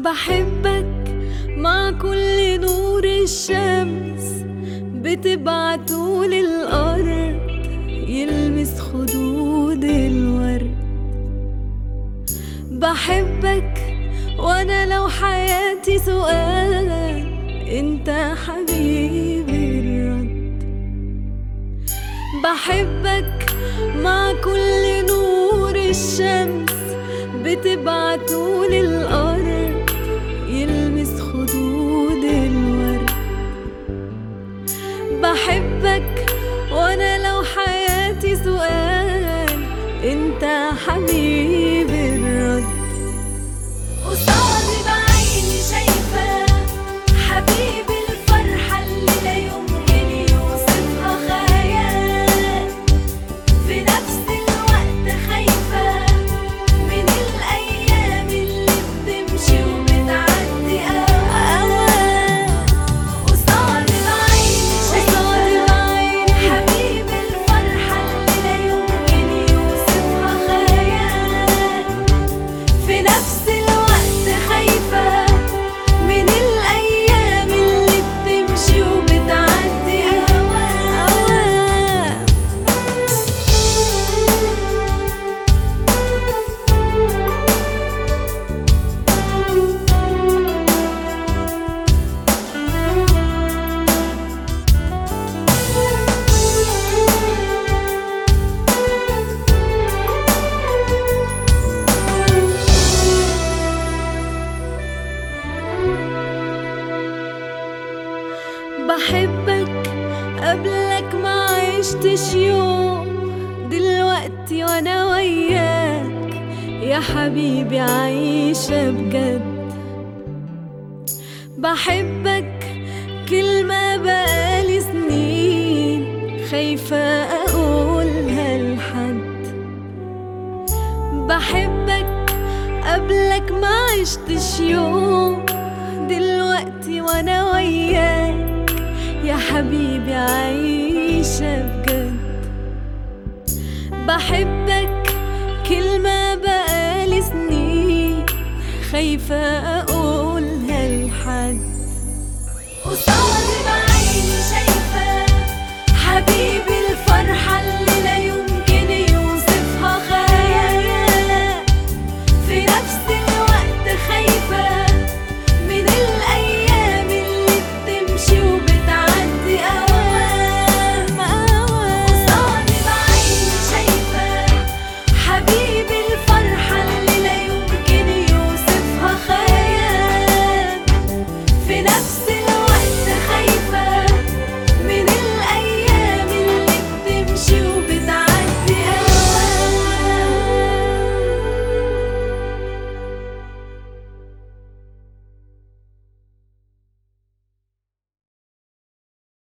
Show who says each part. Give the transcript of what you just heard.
Speaker 1: بحبك مع كل نور الشمس بتبعته للأرض يلمس خدود الورد بحبك وانا لو حياتي سؤال انت حبيبي الرد بحبك مع كل نور الشمس بتبعته للأرض يلمس خدود الورد بحبك وانا لو حياتي سؤال انت حبيبي الرد قصادي بعيني شايفة حبيبي الفرحة اللي لا يمكن يوصفها خيال في نفس الوقت خايفة من الأيام اللي بتمشي وبتعدي أوقات قصادي بعيني شايفة حبيبي الفرحة اللي لا يمكن يوصفها خيال في نفس الوقت خايفة من الأيام اللي بتمشي وبتعدي أوقات بحبك قبلك ما عشتش يوم دلوقتي وانا وياك يا حبيبي عايشة بجد بحبك كلمة بقالي سنين خايفة أقولها لحد بحبك قبلك ما عشتش يوم دلوقتي وانا وياك يا حبيبي عايشة بجد بحبك كلمة بقالي سنين خايفة أقولها لحد قصاد